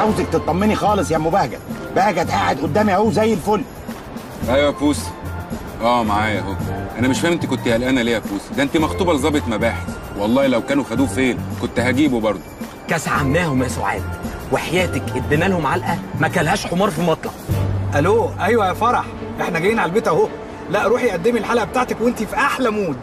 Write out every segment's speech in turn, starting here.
عاوزك تطمني خالص يا ام بهجت بهجت قاعد قدامي اهو زي الفل ايوه يا بوس اه معايا اهو انا مش فاهم انت كنت قلقانه ليه يا بوس ده انت مخطوبه لظابط مباحث والله لو كانوا خدوه فين كنت هجيبه برضه كاس عماهم يا سعاد وحياتك ادينا لهم علقه ما كلهاش حمار في مطلع الو ايوه يا فرح احنا جايين على البيت اهو لا روحي قدمي الحلقه بتاعتك وانت في احلى مود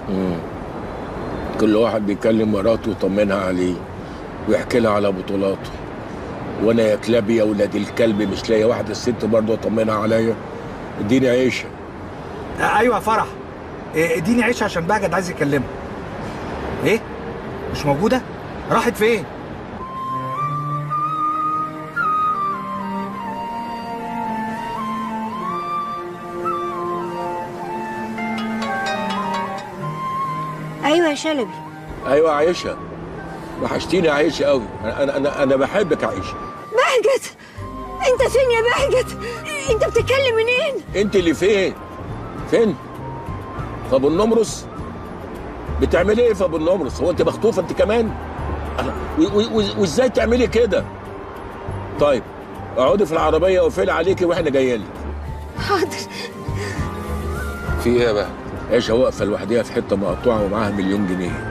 كل واحد بيكلم مراته ويطمنها عليه ويحكي لها على بطولاته وانا يا كلابي يا ولاد الكلب مش لاقي واحده الست برضه اطمنها عليا اديني عيشه آه ايوه يا فرح إيه، اديني عيش عشان بهجت عايز يكلمها ايه مش موجوده راحت فين ايوه يا شلبي ايوه عايشه وحشتيني يا عايشه قوي انا انا انا بحبك يا عايشه بهجت انت فين يا بهجت انت بتتكلم منين انت اللي فين فين في ابو النمرس بتعملي ايه في ابو النمرس هو انت مخطوفه انت كمان أنا- و- و- و- وازاي تعملي كده طيب اقعدي في العربيه وقفلي عليكي واحنا جايين لك حاضر في ايه يا بقى عيشه واقفه لوحديها في حته مقطوعه ومعاها مليون جنيه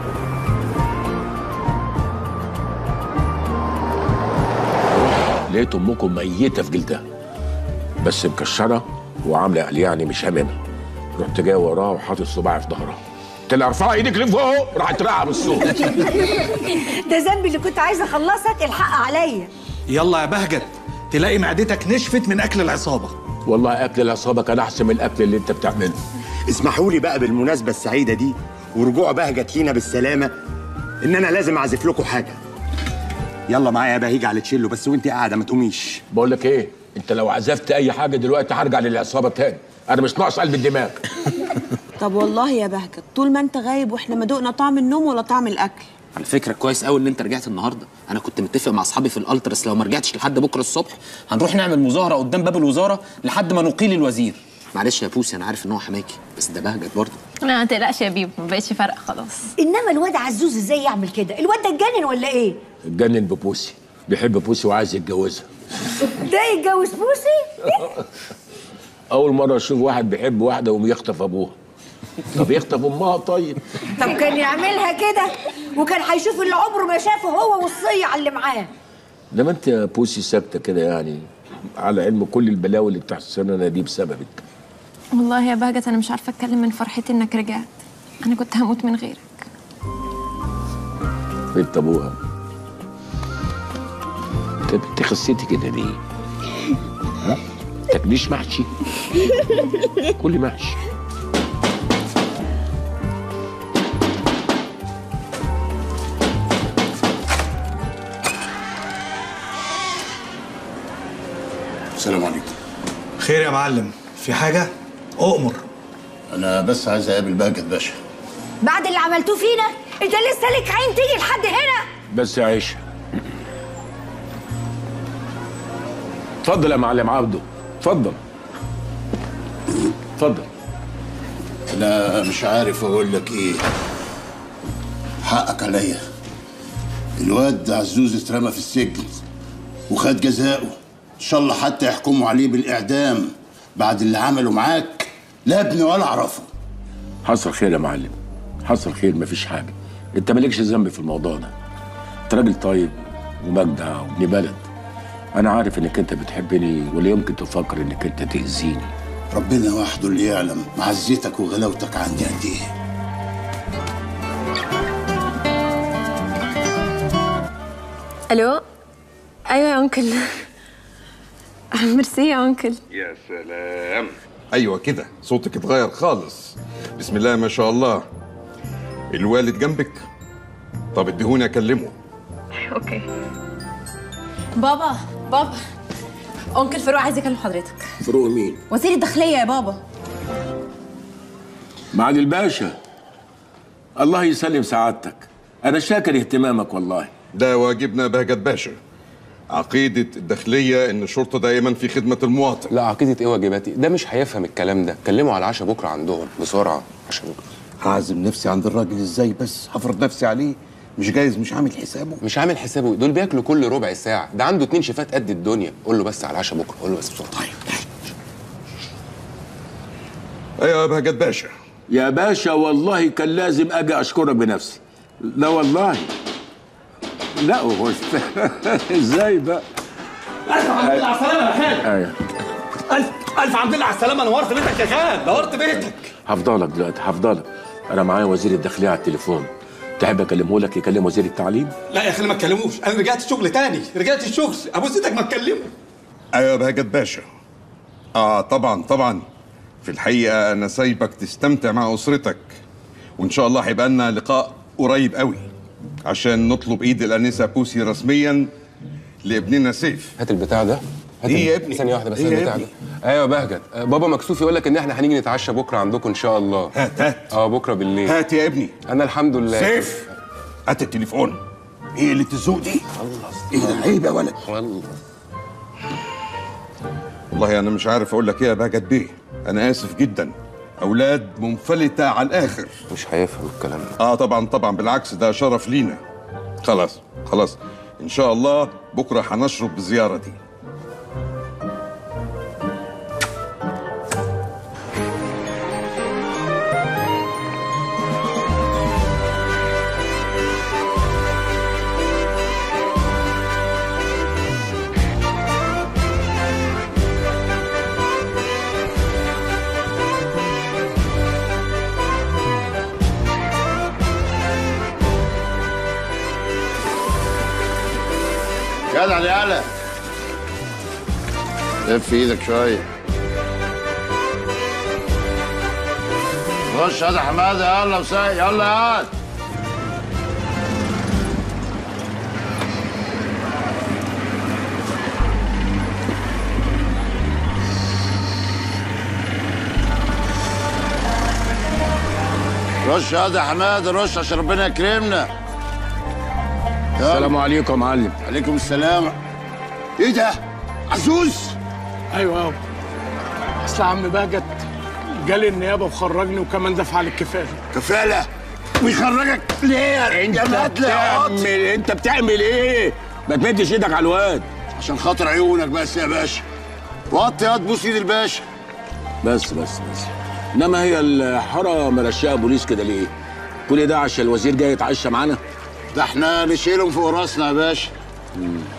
لقيت امكم ميته في جلدها بس مكشره وعامله يعني مش هاممها رحت جاي وراها وحاطط صباعي في ظهرها قلت لها ارفعي ايدك لفوق راحت راقعه بالصوت ده ذنبي اللي كنت عايزه اخلصك الحق عليا يلا يا بهجت تلاقي معدتك نشفت من اكل العصابه والله اكل العصابه كان احسن من الاكل اللي انت بتعمله اسمحوا لي بقى بالمناسبه السعيده دي ورجوع بهجت لينا بالسلامه ان انا لازم اعزف لكم حاجه يلا معايا يا بهيج على تشيلو بس وانت قاعده ما تقوميش بقول لك ايه انت لو عزفت اي حاجه دلوقتي هرجع للعصابه تاني انا مش ناقص قلب الدماغ طب والله يا بهجت طول ما انت غايب واحنا ما دقنا طعم النوم ولا طعم الاكل على فكره كويس قوي ان انت رجعت النهارده انا كنت متفق مع اصحابي في الالترس لو ما رجعتش لحد بكره الصبح هنروح نعمل مظاهره قدام باب الوزاره لحد ما نقيل الوزير معلش يا بوسي انا عارف ان هو حماكي بس ده بهجت برضه لا ما تقلقش يا بيبو ما بقتش فارقه خلاص انما الواد عزوز ازاي يعمل كده الواد ده اتجنن ولا ايه اتجنن ببوسي بيحب بوسي وعايز يتجوزها ده يتجوز بوسي اول مره اشوف واحد بيحب واحده ويقوم يخطف ابوها طب يخطف امها طيب طب كان يعملها كده وكان هيشوف اللي عمره ما شافه هو والصيع اللي معاه لما انت يا بوسي ساكته كده يعني على علم كل البلاوي اللي بتحصل لنا دي بسببك والله يا بهجت انا مش عارفه اتكلم من فرحتي انك رجعت انا كنت هموت من غيرك بنت ابوها انت انت خسيتي كده ليه؟ ها؟ تاكليش محشي؟ كلي محشي السلام عليكم خير يا معلم في حاجه اؤمر انا بس عايز اقابل بهجت باشا بعد اللي عملتوه فينا انت لسه لك عين تيجي لحد هنا بس يا عيشه اتفضل يا معلم عبده اتفضل اتفضل انا مش عارف اقول لك ايه حقك عليا الواد عزوز اترمى في السجن وخد جزاؤه ان شاء الله حتى يحكموا عليه بالاعدام بعد اللي عمله معاك لا ابني ولا اعرفه حصل خير يا معلم حصل خير مفيش حاجه انت مالكش ذنب في الموضوع ده انت راجل طيب ومجدع وابن بلد انا عارف انك انت بتحبني ولا يمكن تفكر انك انت تاذيني ربنا وحده اللي يعلم معزتك وغلاوتك عندي قد ايه الو ايوه يا انكل ميرسي يا انكل يا سلام ايوه كده صوتك اتغير خالص بسم الله ما شاء الله الوالد جنبك طب اديهوني اكلمه اوكي بابا بابا انكل فاروق عايز يكلم حضرتك فروق مين وزير الداخليه يا بابا معالي الباشا الله يسلم سعادتك انا شاكر اهتمامك والله ده واجبنا بهجت باشا عقيدة الداخلية إن الشرطة دائما في خدمة المواطن لا عقيدة ايه واجباتي ده مش هيفهم الكلام ده كلموا على العشاء بكره عندهم بسرعه عشان بكره هعزم نفسي عند الراجل ازاي بس هفرض نفسي عليه مش جايز مش عامل حسابه مش عامل حسابه دول بياكلوا كل ربع ساعه ده عنده اتنين شيفات قد الدنيا قول له بس على العشاء بكره قول له بس بسرعه طيب ايوه يا بهجت باشا يا باشا والله كان لازم اجي اشكرك بنفسي لا والله لا هو ازاي بقى الف حمد لله على السلامه يا خالد ايوه الف الف حمد لله على السلامه نورت بيتك يا خالد نورت بيتك هفضلك دلوقتي هفضلك انا معايا وزير الداخليه على التليفون تحب اكلمه لك يكلم وزير التعليم لا يا خالد ما تكلموش انا رجعت الشغل تاني رجعت الشغل ابوس ايدك ما تكلمه ايوه يا بهجت باشا اه طبعا طبعا في الحقيقه انا سايبك تستمتع مع اسرتك وان شاء الله هيبقى لنا لقاء قريب قوي عشان نطلب ايد الانسه بوسي رسميا لابننا سيف هات البتاع ده هات إيه ال- يا ابني؟ ثانيه واحده بس إيه يا البتاع ابني؟ ده ايوه بهجت آه، بابا مكسوف يقول لك ان احنا هنيجي نتعشى بكره عندكم ان شاء الله هات هات اه بكره بالليل هات يا ابني انا الحمد لله سيف هات التليفون ايه اللي تزوق دي ايه ده عيب يا ولد والله والله انا مش عارف اقول لك ايه يا بهجت بيه انا اسف جدا اولاد منفلته على الاخر مش هيفهم الكلام ده اه طبعا طبعا بالعكس ده شرف لينا خلاص خلاص ان شاء الله بكره هنشرب بالزياره دي جدع يا يالا لف ايدك شويه خش يا حماده يلا وسايق يلا يا واد. رش يا يا حماده رش عشان ربنا يكرمنا يلا. السلام عليكم يا معلم عليكم السلام ايه ده عزوز ايوه يابا اصل عم بهجت جالي النيابه وخرجني وكمان دفع لي الكفاله كفاله ويخرجك ليه انت يا مدلع يا بتعمل انت بتعمل ايه ما تمدش ايدك على الواد عشان خاطر عيونك بس يا باشا وطي يا تبوس ايد الباشا بس بس بس انما هي الحاره مرشقه بوليس كده ليه كل ده عشان الوزير جاي يتعشى معانا ده احنا نشيلهم فوق راسنا يا باشا